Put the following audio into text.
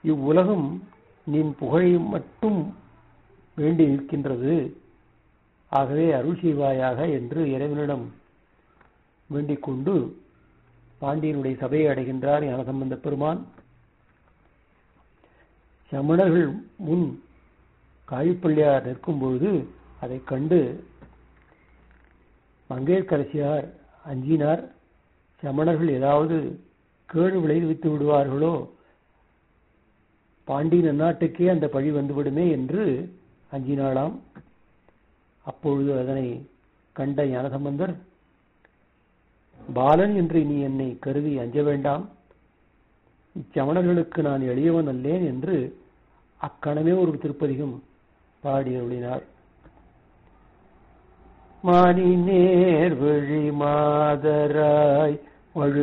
இவ்வுலகம் நின் புகழை மட்டும் வேண்டி நிற்கின்றது ஆகவே அருள் செய்வாயாக என்று இறைவனிடம் வேண்டிக் கொண்டு பாண்டியனுடைய சபையை அடைகின்றார் ஞானசம்பந்த பெருமான் சமணர்கள் முன் காழிப்பள்ளியார் நிற்கும் பொழுது அதை கண்டு மங்கையர்கரசியார் அஞ்சினார் சமணர்கள் ஏதாவது கேடு விளைவித்து விடுவார்களோ பாண்டி நன்னாட்டுக்கே அந்த பழி வந்துவிடுமே என்று அஞ்சினாளாம் அப்பொழுது அதனை கண்ட ஞானசம்பந்தர் பாலன் என்று நீ என்னை கருதி அஞ்ச வேண்டாம் இச்சமணர்களுக்கு நான் எளியவன் அல்லேன் என்று அக்கணமே ஒரு திருப்பதிகம் பாடி அருளினார் மானி நேர் வழி மாதராய் வழு